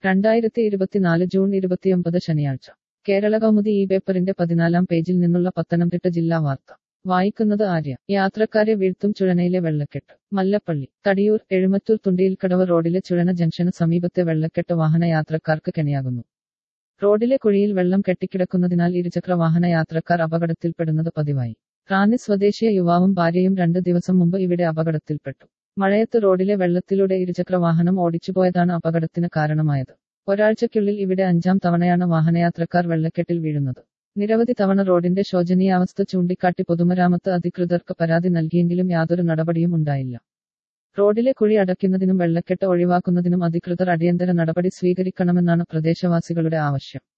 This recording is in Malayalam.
രണ്ടായിരത്തി ഇരുപത്തിനാല് ജൂൺ ഇരുപത്തിയൊമ്പത് ശനിയാഴ്ച കേരള കൗമുദി ഈ പേപ്പറിന്റെ പതിനാലാം പേജിൽ നിന്നുള്ള പത്തനംതിട്ട ജില്ലാ വാർത്ത വായിക്കുന്നത് ആര്യ യാത്രക്കാരെ വീഴ്ത്തും ചുഴനയിലെ വെള്ളക്കെട്ട് മല്ലപ്പള്ളി തടിയൂർ എഴുമറ്റൂർ തുണ്ടിയിൽക്കടവ് റോഡിലെ ചുഴന ജംഗ്ഷന് സമീപത്തെ വെള്ളക്കെട്ട് വാഹന യാത്രക്കാർക്ക് കെണിയാകുന്നു റോഡിലെ കുഴിയിൽ വെള്ളം കെട്ടിക്കിടക്കുന്നതിനാൽ ഇരുചക്ര വാഹന യാത്രക്കാർ അപകടത്തിൽപ്പെടുന്നത് പതിവായി റാന്നി സ്വദേശിയ യുവാവും ഭാര്യയും രണ്ട് ദിവസം മുമ്പ് ഇവിടെ അപകടത്തിൽപ്പെട്ടു മഴയത്ത് റോഡിലെ വെള്ളത്തിലൂടെ ഇരുചക്ര വാഹനം ഓടിച്ചുപോയതാണ് അപകടത്തിന് കാരണമായത് ഒരാഴ്ചയ്ക്കുള്ളിൽ ഇവിടെ അഞ്ചാം തവണയാണ് വാഹനയാത്രക്കാർ വെള്ളക്കെട്ടിൽ വീഴുന്നത് നിരവധി തവണ റോഡിന്റെ ശോചനീയാവസ്ഥ ചൂണ്ടിക്കാട്ടി പൊതുമരാമത്ത് അധികൃതർക്ക് പരാതി നൽകിയെങ്കിലും യാതൊരു നടപടിയും ഉണ്ടായില്ല റോഡിലെ കുഴി അടയ്ക്കുന്നതിനും വെള്ളക്കെട്ട് ഒഴിവാക്കുന്നതിനും അധികൃതർ അടിയന്തര നടപടി സ്വീകരിക്കണമെന്നാണ് പ്രദേശവാസികളുടെ ആവശ്യം